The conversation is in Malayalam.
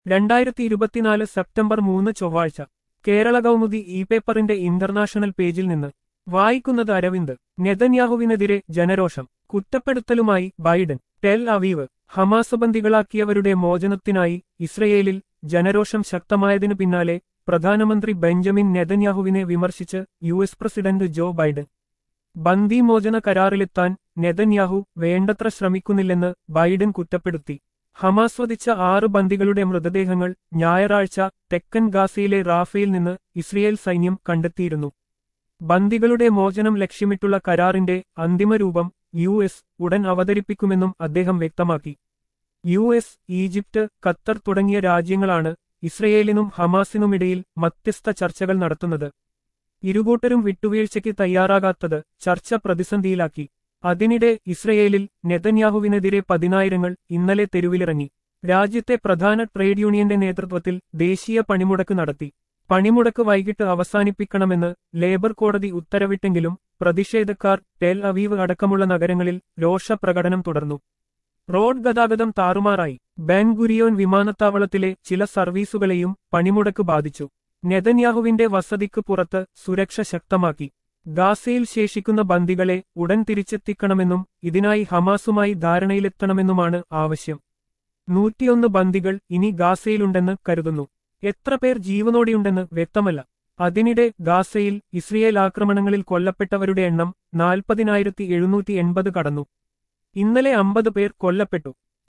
രണ്ടായിരത്തി ഇരുപത്തിനാല് സെപ്റ്റംബർ മൂന്ന് ചൊവ്വാഴ്ച കേരള കൗമുദി ഇ പേപ്പറിന്റെ ഇന്റർനാഷണൽ പേജിൽ നിന്ന് വായിക്കുന്നത് അരവിന്ദ് നെതന്യാഹുവിനെതിരെ ജനരോഷം കുറ്റപ്പെടുത്തലുമായി ബൈഡൻ ടെൽ അവീവ് ഹമാസ് ബന്ദികളാക്കിയവരുടെ മോചനത്തിനായി ഇസ്രയേലിൽ ജനരോഷം ശക്തമായതിനു പിന്നാലെ പ്രധാനമന്ത്രി ബെഞ്ചമിൻ നെതന്യാഹുവിനെ വിമർശിച്ച് U S president Joe Biden ബന്ദിമോചന കരാറിലെത്താൻ നെതന്യാഹു വേണ്ടത്ര ശ്രമിക്കുന്നില്ലെന്ന് ബൈഡൻ കുറ്റപ്പെടുത്തി ഹമാസ് വധിച്ച ആറ് ബന്ദികളുടെ മൃതദേഹങ്ങൾ ഞായറാഴ്ച തെക്കൻ ഗാസയിലെ റാഫയിൽ നിന്ന് ഇസ്രയേൽ സൈന്യം കണ്ടെത്തിയിരുന്നു ബന്ദികളുടെ മോചനം ലക്ഷ്യമിട്ടുള്ള കരാറിന്റെ അന്തിമരൂപം യു എസ് ഉടൻ അവതരിപ്പിക്കുമെന്നും അദ്ദേഹം വ്യക്തമാക്കി യു എസ് ഈജിപ്ത് ഖത്തർ തുടങ്ങിയ രാജ്യങ്ങളാണ് ഇസ്രയേലിനും ഹമാസിനുമിടയിൽ മധ്യസ്ഥ ചർച്ചകൾ നടത്തുന്നത് ഇരുകൂട്ടരും വിട്ടുവീഴ്ചയ്ക്ക് തയ്യാറാകാത്തത് ചർച്ച പ്രതിസന്ധിയിലാക്കി അതിനിടെ ഇസ്രയേലിൽ നെതന്യാഹുവിനെതിരെ പതിനായിരങ്ങൾ ഇന്നലെ തെരുവിലിറങ്ങി രാജ്യത്തെ പ്രധാന ട്രേഡ് യൂണിയന്റെ നേതൃത്വത്തിൽ ദേശീയ പണിമുടക്ക് നടത്തി പണിമുടക്ക് വൈകിട്ട് അവസാനിപ്പിക്കണമെന്ന് ലേബർ കോടതി ഉത്തരവിട്ടെങ്കിലും പ്രതിഷേധക്കാർ ടെൽ അവീവ് അടക്കമുള്ള നഗരങ്ങളിൽ രോഷപ്രകടനം തുടർന്നു റോഡ് ഗതാഗതം താറുമാറായി ബെൻഗുരിയോൻ വിമാനത്താവളത്തിലെ ചില സർവീസുകളെയും പണിമുടക്ക് ബാധിച്ചു നെതന്യാഹുവിന്റെ വസതിക്ക് പുറത്ത് സുരക്ഷ ശക്തമാക്കി ഗാസയിൽ ശേഷിക്കുന്ന ബന്ദികളെ ഉടൻ തിരിച്ചെത്തിക്കണമെന്നും ഇതിനായി ഹമാസുമായി ധാരണയിലെത്തണമെന്നുമാണ് ആവശ്യം നൂറ്റിയൊന്ന് ബന്ദികൾ ഇനി ഗാസയിലുണ്ടെന്ന് കരുതുന്നു എത്ര പേർ ജീവനോടെയുണ്ടെന്ന് വ്യക്തമല്ല അതിനിടെ ഗാസയിൽ ഇസ്രയേൽ ആക്രമണങ്ങളിൽ കൊല്ലപ്പെട്ടവരുടെ എണ്ണം നാൽപ്പതിനായിരത്തി എഴുന്നൂറ്റി എൺപത് കടന്നു ഇന്നലെ അമ്പത് പേർ കൊല്ലപ്പെട്ടു